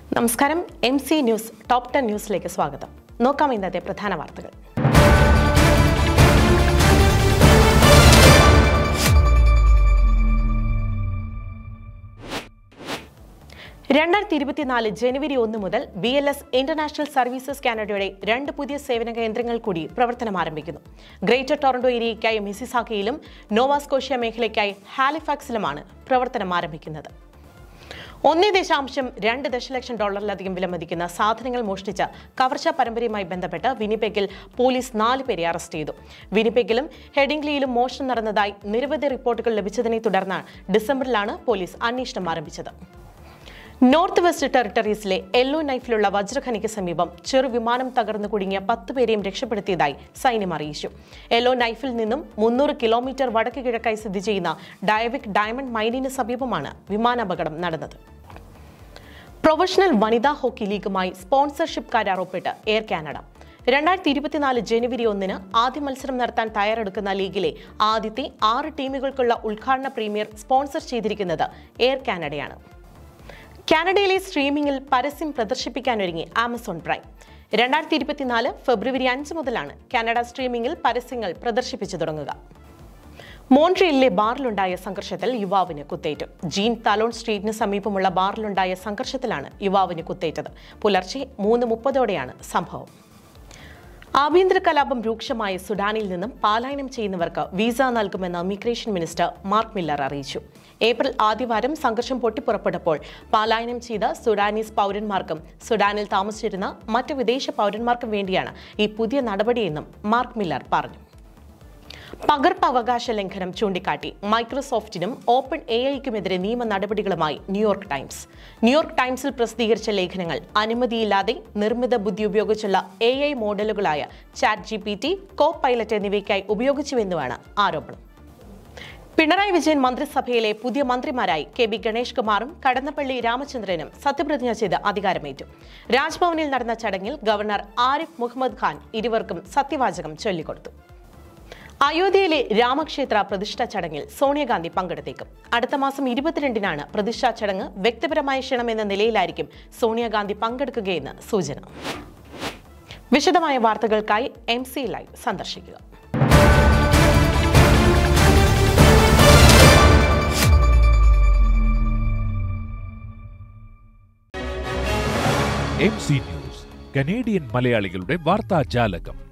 നമസ്കാരം M C news top ten ന്യൂസിലേക്ക് സ്വാഗതം നോക്കാം ഇന്നത്തെ പ്രധാന വാർത്തകൾ രണ്ടായിരത്തി ഇരുപത്തിനാല് ജനുവരി ഒന്ന് മുതൽ B L S international services കാനഡയുടെ രണ്ട് പുതിയ സേവന കേന്ദ്രങ്ങൾ കൂടി പ്രവർത്തനം ആരംഭിക്കുന്നു ഗ്രേറ്റർ ടൊറന്റോ ഏരിയയ്ക്കായി മിസിസാക്കയിലും നോവാസ്കോഷ്യ മേഖലയ്ക്കായി ഹാലിഫാക്സിലുമാണ് പ്രവർത്തനം ആരംഭിക്കുന്നത് ഒന്നേ ദശാംശം രണ്ട് ദശലക്ഷം ഡോളറിലധികം വിലമതിക്കുന്ന സാധനങ്ങൾ മോഷ്ടിച്ച കവർച്ചാ പരമ്പരയുമായി ബന്ധപ്പെട്ട് വിനിപെഗിൽ പോലീസ് നാല് പേരെ അറസ്റ്റ് ചെയ്തു വിനിപെഗിലും ഹെഡിംഗ്ലിയിലും മോഷണം നടന്നതായി നിരവധി റിപ്പോർട്ടുകൾ ലഭിച്ചതിനെ തുടർന്ന് ഡിസംബറിലാണ് പോലീസ് അന്വേഷണം ആരംഭിച്ചത് നോർത്ത് വെസ്റ്റ് ടെറിട്ടറീസിലെ യെല്ലോ നൈഫിലുള്ള വജ്രഖനിക്ക് സമീപം ചെറു വിമാനം തകർന്നു കുടുങ്ങിയ പത്ത് പേരെയും രക്ഷപ്പെടുത്തിയതായി സൈന്യം അറിയിച്ചു യെല്ലോ നൈഫിൽ നിന്നും മുന്നൂറ് കിലോമീറ്റർ വടക്ക് കിഴക്കായി സ്ഥിതി ചെയ്യുന്ന ഡയവിക് ഡയമണ്ട് മൈനിന് സമീപമാണ് വിമാനാപകടം നടന്നത് പ്രൊഫഷണൽ വനിതാ ഹോക്കി ലീഗുമായി സ്പോൺസർഷിപ്പ് കരാർ ഒപ്പിട്ട് എയർ കാനഡ രണ്ടായിരത്തി ഇരുപത്തിനാല് ജനുവരി ഒന്നിന് ആദ്യ മത്സരം നടത്താൻ തയ്യാറെടുക്കുന്ന ലീഗിലെ ആദ്യത്തെ ആറ് ടീമുകൾക്കുള്ള ഉദ്ഘാടന പ്രീമിയർ സ്പോൺസർ ചെയ്തിരിക്കുന്നത് എയർ കാനഡയാണ് കാനഡയിലെ സ്ട്രീമിംഗിൽ പരസ്യം പ്രദർശിപ്പിക്കാനൊരുങ്ങി ആമസോൺ പ്രൈം രണ്ടായിരത്തി ഇരുപത്തിനാല് ഫെബ്രുവരി അഞ്ച് മുതലാണ് കാനഡ സ്ട്രീമിംഗിൽ പരസ്യങ്ങൾ പ്രദർശിപ്പിച്ചു തുടങ്ങുക മോൺട്രിയലിലെ ബാറിലുണ്ടായ സംഘർഷത്തിൽ യുവാവിന് കുത്തേറ്റു ജീൻ തലോൺ സ്ട്രീറ്റിന് സമീപമുള്ള ബാറിലുണ്ടായ സംഘർഷത്തിലാണ് യുവാവിന് കുത്തേറ്റത് പുലർച്ചെ മൂന്ന് മുപ്പതോടെയാണ് സംഭവം ആഭ്യന്തര കലാപം രൂക്ഷമായ സുഡാനിൽ നിന്നും പലായനം ചെയ്യുന്നവർക്ക് വിസ നൽകുമെന്ന് ഇമിഗ്രേഷൻ മിനിസ്റ്റർ മാർക്ക് മില്ലർ അറിയിച്ചു ഏപ്രിൽ ആദ്യവാരം സംഘർഷം പൊട്ടിപ്പുറപ്പെട്ടപ്പോൾ പലായനം ചെയ്ത സുഡാനീസ് പൗരന്മാർക്കും സുഡാനിൽ താമസിച്ചിരുന്ന മറ്റ് വിദേശ പൗരന്മാർക്കും വേണ്ടിയാണ് ഈ പുതിയ നടപടിയെന്നും മാർക്ക് മില്ലർ പറഞ്ഞു പകർപ്പവകാശ ലംഘനം ചൂണ്ടിക്കാട്ടി മൈക്രോസോഫ്റ്റിനും ഓപ്പൺ എ ഐക്കുമെതിരെ നിയമ നടപടികളുമായി ന്യൂയോർക്ക് ടൈംസ് ന്യൂയോർക്ക് ടൈംസിൽ പ്രസിദ്ധീകരിച്ച ലേഖനങ്ങൾ അനുമതിയില്ലാതെ നിർമ്മിത ബുദ്ധി ഉപയോഗിച്ചുള്ള എ ഐ മോഡലുകളായ Chat G P T Copilot എന്നിവയ്ക്കായി ഉപയോഗിച്ചുവെന്നുമാണ് ആരോപണം പിണറായി വിജയൻ മന്ത്രിസഭയിലെ പുതിയ മന്ത്രിമാരായി കെ ബി ഗണേഷ് കുമാറും കടന്നപ്പള്ളി രാമചന്ദ്രനും സത്യപ്രതിജ്ഞ ചെയ്ത് അധികാരമേറ്റു രാജ്ഭവനിൽ നടന്ന ചടങ്ങിൽ ഗവർണർ ആരിഫ് മുഹമ്മദ് ഖാൻ ഇരുവർക്കും സത്യവാചകം ചൊല്ലിക്കൊടുത്തു അയോധ്യയിലെ രാമക്ഷേത്ര പ്രതിഷ്ഠാ ചടങ്ങിൽ സോണിയാഗാന്ധി പങ്കെടുത്തേക്കും അടുത്ത മാസം ഇരുപത്തിരണ്ടിനാണ് പ്രതിഷ്ഠാ ചടങ്ങ് വ്യക്തിപരമായ ക്ഷണം എന്ന നിലയിലായിരിക്കും സോണിയാഗാന്ധി പങ്കെടുക്കുകയെന്ന് സൂചന വിശദമായ വാർത്തകൾക്കായി എം സി ലൈവ് സന്ദർശിക്കുക എം സി ന്യൂസ് കനേഡിയൻ മലയാളികളുടെ വാർത്താ ജാലകം